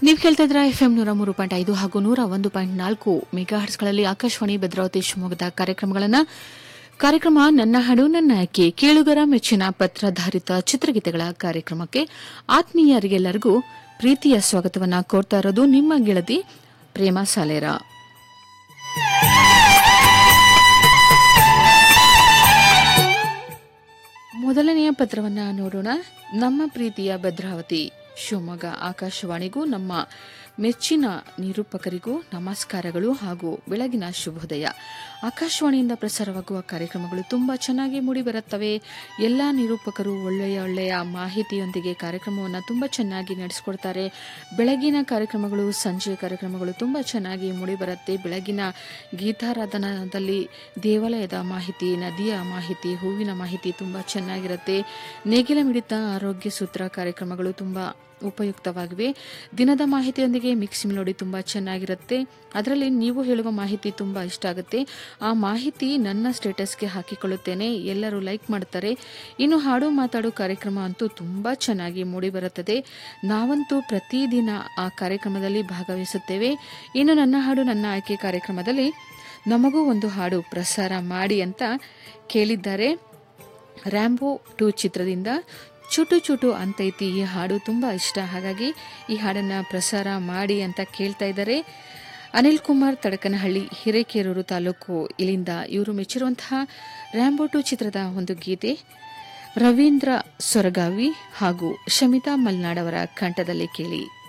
ನೀವು ಕೇಳ್ತಾ ಇದ್ರ ಎಫ್ ಎಂ ನೂರ ಮೂರು ಪಾಯಿಂಟ್ ಐದು ಹಾಗೂ ನೂರ ಒಂದು ಪಾಯಿಂಟ್ ನಾಲ್ಕು ಮೆಗಾ ಹರ್ಟ್ಸ್ಗಳಲ್ಲಿ ಆಕಾಶವಾಣಿ ಭದ್ರಾವತಿ ಶಿವಮೊಗ್ಗದ ಕಾರ್ಯಕ್ರಮಗಳನ್ನು ಕಾರ್ಯಕ್ರಮ ನನ್ನ ಹಾಡು ನನ್ನ ಆಯ್ಕೆ ಕೇಳುಗರ ಮೆಚ್ಚಿನ ಪತ್ರಧಾರಿತ ಚಿತ್ರಗೀತೆಗಳ ಕಾರ್ಯಕ್ರಮಕ್ಕೆ ಆತ್ಮೀಯರಿಗೆಲ್ಲರಿಗೂ ಪ್ರೀತಿಯ ಸ್ವಾಗತವನ್ನ ಕೋರ್ತಾ ಇರೋದು ನಿಮ್ಮ ಗೆಳತಿ ಪ್ರೇಮ ಸಾಲೇರ ಮೊದಲನೆಯ ಪತ್ರವನ್ನ ನೋಡೋಣ ನಮ್ಮ ಪ್ರೀತಿಯ ಭದ್ರಾವತಿ ಶಿವಮೊಗ್ಗ ಆಕಾಶವಾಣಿಗೂ ನಮ್ಮ ಮೆಚ್ಚಿನ ನಿರೂಪಕರಿಗೂ ನಮಸ್ಕಾರಗಳು ಹಾಗೂ ಬೆಳಗಿನ ಶುಭೋದಯ ಆಕಾಶವಾಣಿಯಿಂದ ಪ್ರಸಾರವಾಗುವ ಕಾರ್ಯಕ್ರಮಗಳು ತುಂಬಾ ಚೆನ್ನಾಗಿ ಮೂಡಿಬರುತ್ತವೆ ಎಲ್ಲ ನಿರೂಪಕರು ಒಳ್ಳೆಯ ಒಳ್ಳೆಯ ಮಾಹಿತಿಯೊಂದಿಗೆ ಕಾರ್ಯಕ್ರಮವನ್ನು ತುಂಬಾ ಚೆನ್ನಾಗಿ ನಡೆಸಿಕೊಡ್ತಾರೆ ಬೆಳಗಿನ ಕಾರ್ಯಕ್ರಮಗಳು ಸಂಜೆಯ ಕಾರ್ಯಕ್ರಮಗಳು ತುಂಬಾ ಚೆನ್ನಾಗಿ ಮೂಡಿಬರುತ್ತೆ ಬೆಳಗಿನ ಗೀತಾರಾಧನದಲ್ಲಿ ದೇವಾಲಯದ ಮಾಹಿತಿ ನದಿಯ ಮಾಹಿತಿ ಹೂವಿನ ಮಾಹಿತಿ ತುಂಬಾ ಚೆನ್ನಾಗಿರುತ್ತೆ ನೇಗಿಲ ಮಿಡಿತ ಆರೋಗ್ಯ ಸೂತ್ರ ಕಾರ್ಯಕ್ರಮಗಳು ತುಂಬಾ ಉಪಯುಕ್ತವಾಗಿವೆ ದಿನದ ಮಾಹಿತಿಯೊಂದಿಗೆ ಮಿಕ್ಸ್ ಮಿಲೋಡಿ ತುಂಬಾ ಚೆನ್ನಾಗಿರುತ್ತೆ ಅದರಲ್ಲಿ ನೀವು ಹೇಳುವ ಮಾಹಿತಿ ತುಂಬಾ ಇಷ್ಟ ಆಗುತ್ತೆ ಆ ಮಾಹಿತಿ ನನ್ನ ಸ್ಟೇಟಸ್ಗೆ ಹಾಕಿಕೊಳ್ಳುತ್ತೇನೆ ಎಲ್ಲರೂ ಲೈಕ್ ಮಾಡ್ತಾರೆ ಇನ್ನು ಹಾಡು ಮಾತಾಡು ಕಾರ್ಯಕ್ರಮ ಅಂತೂ ತುಂಬಾ ಚೆನ್ನಾಗಿ ಮೂಡಿಬರುತ್ತದೆ ನಾವಂತೂ ಪ್ರತಿದಿನ ಆ ಕಾರ್ಯಕ್ರಮದಲ್ಲಿ ಭಾಗವಹಿಸುತ್ತೇವೆ ಇನ್ನು ನನ್ನ ಹಾಡು ನನ್ನ ಆಯ್ಕೆ ಕಾರ್ಯಕ್ರಮದಲ್ಲಿ ನಮಗೂ ಒಂದು ಹಾಡು ಪ್ರಸಾರ ಮಾಡಿ ಅಂತ ಕೇಳಿದ್ದಾರೆ ರ್ಯಾಂಬೋ ಟು ಚಿತ್ರದಿಂದ ಚುಟು ಚುಟು ಅಂತೈತಿ ಈ ಹಾಡು ತುಂಬಾ ಇಷ್ಟ ಹಾಗಾಗಿ ಈ ಹಾಡನ್ನ ಪ್ರಸಾರ ಮಾಡಿ ಅಂತ ಕೇಳ್ತಾ ಇದ್ದಾರೆ ಅನಿಲ್ ಕುಮಾರ್ ತಡಕನಹಳ್ಳಿ ಹಿರೇಕೆರೂರು ತಾಲೂಕು ಇಲ್ಲಿಂದ ಇವರು ಮೆಚ್ಚಿರುವಂತಹ ರ್ಯಾಂಬೋ ಟು ಚಿತ್ರದ ಒಂದು ಗೀತೆ ರವೀಂದ್ರ ಸೊರಗಾವಿ ಹಾಗೂ ಶಮಿತಾ ಮಲ್ನಾಡ್ ಅವರ ಕಂಠದಲ್ಲಿ ಕೇಳಿ